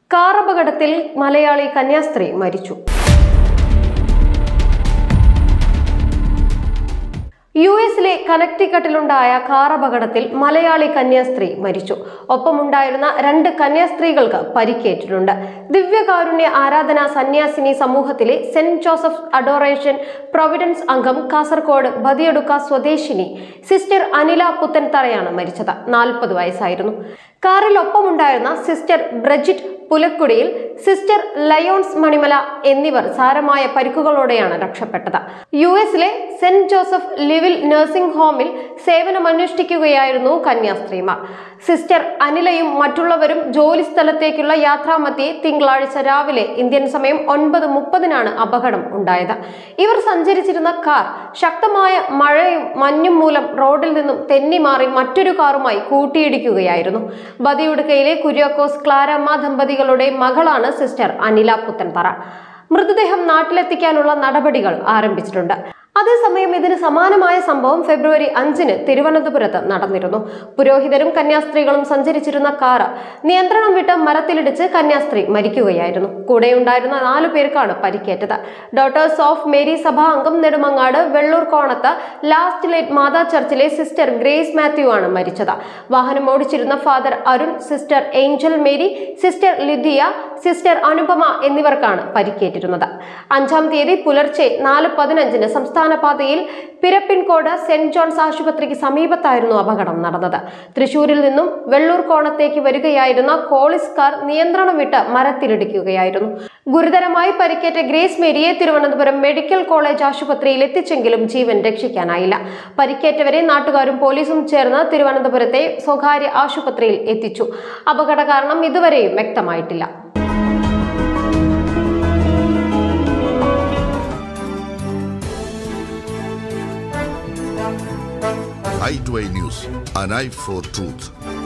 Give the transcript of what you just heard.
കാറപകടത്തിൽ മലയാളി കന്യാസ്ത്രീ മരിച്ചു യു എസിലെ കനക്ടിക്കട്ടിലുണ്ടായ കാർ അപകടത്തിൽ മലയാളി കന്യാസ്ത്രീ മരിച്ചു ഒപ്പമുണ്ടായിരുന്ന രണ്ട് കന്യാസ്ത്രീകൾക്ക് പരിക്കേറ്റിട്ടുണ്ട് ദിവ്യകാരുണ്യ ആരാധന സന്യാസിനി സമൂഹത്തിലെ സെന്റ് ജോസഫ് അഡോറേഷൻ പ്രൊവിഡൻസ് അംഗം കാസർഗോഡ് ബദിയടുക്ക സ്വദേശിനി സിസ്റ്റർ അനില പുത്തൻതറയാണ് മരിച്ചത് നാൽപ്പത് വയസ്സായിരുന്നു കാറിൽ ഒപ്പമുണ്ടായിരുന്ന സിസ്റ്റർ ബ്രജിറ്റ് പുലക്കുടിയിൽ സിസ്റ്റർ ലയോൺസ് മണിമല എന്നിവർ സാരമായ പരിക്കുകളോടെയാണ് രക്ഷപ്പെട്ടത് യു എസിലെ സെന്റ് ജോസഫ് ലിവിൽ നഴ്സിംഗ് ഹോമിൽ സേവനമനുഷ്ഠിക്കുകയായിരുന്നു കന്യാസ്ത്രീമാർ സിസ്റ്റർ അനിലയും മറ്റുള്ളവരും ജോലി സ്ഥലത്തേക്കുള്ള യാത്രാമധ്യേ തിങ്കളാഴ്ച രാവിലെ ഇന്ത്യൻ സമയം ഒൻപത് മുപ്പതിനാണ് അപകടം ഉണ്ടായത് ഇവർ സഞ്ചരിച്ചിരുന്ന കാർ ശക്തമായ മഴയും മഞ്ഞും മൂലം റോഡിൽ നിന്നും തെന്നിമാറി മറ്റൊരു കാറുമായി കൂട്ടിയിടിക്കുകയായിരുന്നു ബദിയുടുക്കയിലെ കുര്യാക്കോസ് ക്ലാരമ്മ ദമ്പതികളുടെ മകളാണ് സിസ്റ്റർ അനില പുത്തൻതറ മൃതദേഹം നാട്ടിലെത്തിക്കാനുള്ള നടപടികൾ ആരംഭിച്ചിട്ടുണ്ട് അതേസമയം ഇതിന് സമാനമായ സംഭവം ഫെബ്രുവരി അഞ്ചിന് തിരുവനന്തപുരത്ത് നടന്നിരുന്നു പുരോഹിതരും കന്യാസ്ത്രീകളും സഞ്ചരിച്ചിരുന്ന കാറ് നിയന്ത്രണം വിട്ട് മരത്തിലിടിച്ച് കന്യാസ്ത്രീ മരിക്കുകയായിരുന്നു കൂടെയുണ്ടായിരുന്ന നാലു പേർക്കാണ് പരിക്കേറ്റത് ഡോട്ടേഴ്സ് ഓഫ് മേരി സഭാ അംഗം നെടുമങ്ങാട് വെള്ളൂർ കോണത്ത് ലാസ്റ്റ് ലൈറ്റ് മാതാ ചർച്ചിലെ സിസ്റ്റർ ഗ്രേസ് മാത്യു ആണ് മരിച്ചത് വാഹനം ഓടിച്ചിരുന്ന father Arun sister Angel Mary sister Lydia sister Anupama എന്നിവർക്കാണ് പരിക്കേറ്റിരുന്നത് അഞ്ചാം തീയതി പുലർച്ചെ നാല് പതിനഞ്ചിന് സംസ്ഥാന പാതയിൽ പിരപ്പിൻകോട് സെന്റ് ജോൺസ് ആശുപത്രിക്ക് സമീപത്തായിരുന്നു അപകടം നടന്നത് തൃശൂരിൽ നിന്നും വെള്ളൂർ കോണത്തേക്ക് വരികയായിരുന്ന കോളിസ് കാർ നിയന്ത്രണം വിട്ട് മരത്തിലിടിക്കുകയായിരുന്നു ഗുരുതരമായി പരിക്കേറ്റ ഗ്രേസ് മേരിയെ തിരുവനന്തപുരം മെഡിക്കൽ കോളേജ് ആശുപത്രിയിൽ എത്തിച്ചെങ്കിലും ജീവൻ രക്ഷിക്കാനായില്ല പരിക്കേറ്റവരെ നാട്ടുകാരും പോലീസും ചേർന്ന് തിരുവനന്തപുരത്തെ സ്വകാര്യ ആശുപത്രിയിൽ എത്തിച്ചു അപകട കാരണം ഇതുവരെയും വ്യക്തമായിട്ടില്ല i2i News, an eye for truth.